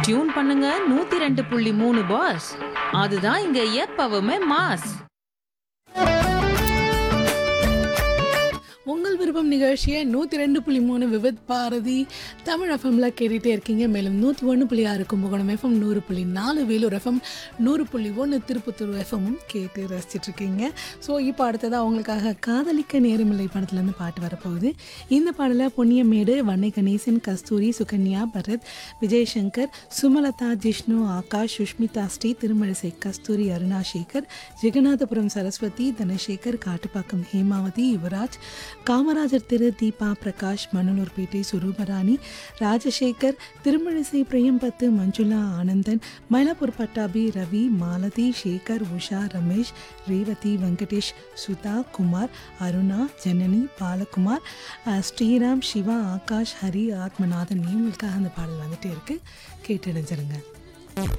tune பண்ணுங்க நூத்தி ரெண்டு புள்ளி மூணு பாஸ் அதுதான் இங்க எப்பவுமே மாஸ் உங்கள் விருப்பம் நிகழ்ச்சியை நூற்றி ரெண்டு புள்ளி மூணு விவித் பாரதி தமிழ் எஃப்எம்ல கேட்டுகிட்டே இருக்கீங்க மேலும் நூற்றி ஒன்று புள்ளி ஆறு கும்பகோணம் எஃப்எம் நூறு புள்ளி நாலு வேலூர் எஃப்எம் நூறு புள்ளி ஒன்று திருப்பத்தூர் எஃப்எம்மும் கேட்டு ரசிச்சிட்டு இருக்கீங்க ஸோ இப்போ அடுத்ததாக அவங்களுக்காக காதலிக்க நேரமில்லை படத்துலேருந்து பாட்டு வரப்போகுது இந்த பாடலில் பொன்னியமேடு வன்னை கணேசன் கஸ்தூரி சுகன்யா பரத் விஜய் சங்கர் சுமலதா ஜிஷ்ணு ஆகாஷ் சுஷ்மிதா ஸ்ரீ திருமழிசை கஸ்தூரி அருணா சேகர் ஜெகநாதபுரம் சரஸ்வதி தனசேகர் காட்டுப்பாக்கம் ஹேமாவதி யுவராஜ் காமராஜர் திரு தீபா பிரகாஷ் மணலூர்பேட்டை சுரூபராணி ராஜசேகர் திருமழிசை பிரியம்பத்து மஞ்சுளா ஆனந்தன் மயிலாப்பூர் பட்டாபி ரவி மாலதி சேகர் உஷா ரமேஷ் ரேவதி வெங்கடேஷ் சுதா குமார் அருணா ஜனனி பாலகுமார் அஹ், ஸ்ரீராம் சிவா ஆகாஷ் ஹரி ஆத்மநாதன் இவங்களுக்காக அந்த பாடல் வந்துட்டே இருக்கு கேட்டடைஞ்சிருங்க